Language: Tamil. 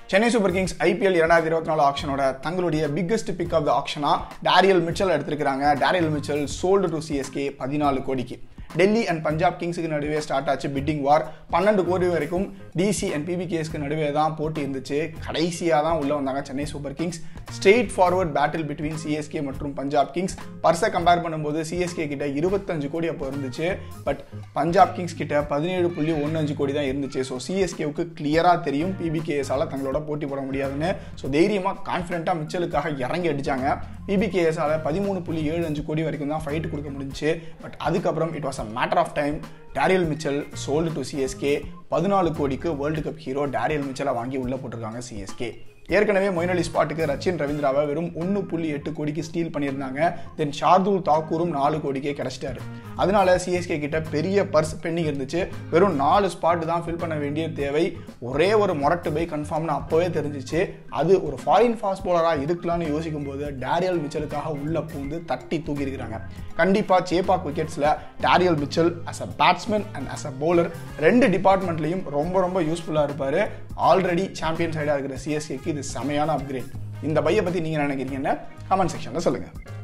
சென்னை சூப்பர் கிங்ஸ் ஐபிஎல் இரண்டாயிரத்தி இருபத்தி நாலு ஆக்ஷனோட தங்களுடைய பிக்கஸ்ட் பிக் ஆஃப் த ஆக்ஷனா டேரியல் மிச்சல் எடுத்திருக்காங்க Daryl Mitchell sold to CSK பதினாலு கோடிக்கு டெல்லி அண்ட் பஞ்சாப் கிங்ஸுக்கு நடுவே ஸ்டார்ட் ஆச்சு பிட்டிங் வார் பன்னெண்டு கோடி வரைக்கும் டிசி அண்ட் பிபிகேஸ்க்கு நடுவே தான் போட்டி இருந்துச்சு கடைசியாக தான் உள்ள வந்தாங்க Chennai super kings straight forward battle between CSK மற்றும் பஞ்சாப் கிங்ஸ் பர்ஸை கம்பேர் பண்ணும்போது சிஎஸ்கே கிட்ட இருபத்தஞ்சு கோடி அப்போ இருந்துச்சு பட் பஞ்சாப் கிங்ஸ் கிட்ட பதினேழு புள்ளி ஒன்று அஞ்சு கோடி தான் இருந்துச்சு ஸோ சிஎஸ்கேவுக்கு கிளியராக தெரியும் பிபிகேஎஸால் தங்களோட போட்டி போட முடியாதுன்னு ஸோ தைரியமாக கான்ஃபிடென்ட்டாக மிச்சலுக்காக இறங்கி அடிச்சாங்க பிபிகேஎஸால் பதிமூணு புள்ளி ஏழு அஞ்சு கோடி வரைக்கும் தான் ஃபைட் கொடுக்க முடிஞ்சுச்சு பட் அதுக்கப்புறம் it was a matter of time Daryl Mitchell sold to CSK பதினாலு கோடிக்கு வேர்ல்டு கப் ஹீரோ டேரியல் மிச்சலை வாங்கி உள்ளே போட்டிருக்காங்க சிஎஸ்கே ஏற்கனவே மொயின் அலி ஸ்பாட்டுக்கு ரச்சின் ரவீந்திராவை வெறும் ஒன்று புள்ளி எட்டு கோடிக்கு ஸ்டீல் பண்ணியிருந்தாங்க தென் ஷார்துல் தாக்கூரும் நாலு கோடிக்கே கிடைச்சிட்டாரு அதனால சிஎஸ்கே கிட்ட பெரிய பர்ஸ் பெண்டிங் இருந்துச்சு வெறும் நாலு ஸ்பாட் தான் ஃபில் பண்ண வேண்டிய தேவை ஒரே ஒரு மொரட்டு பை கன்ஃபார்ம்னு அப்போவே தெரிஞ்சிச்சு அது ஒரு ஃபாரின் ஃபாஸ்ட் பவுலராக இருக்கலாம்னு யோசிக்கும் போது டேரியல் மிச்சலுக்காக உள்ள பூந்து தட்டி தூக்கியிருக்கிறாங்க கண்டிப்பாக சேப்பாக் விக்கெட்ஸில் Daryl Mitchell as a batsman and as a bowler ரெண்டு டிபார்ட்மெண்ட்லையும் ரொம்ப ரொம்ப யூஸ்ஃபுல்லாக இருப்பார் ஆல்ரெடி சாம்பியன் சைடாக இருக்கிற சிஎஸ்கேக்கு இது செமையான அப்கிரேட் இந்த பையை பற்றி நீங்கள் நினைக்கிறீங்கன்னு கமெண்ட் செக்ஷனில் சொல்லுங்கள்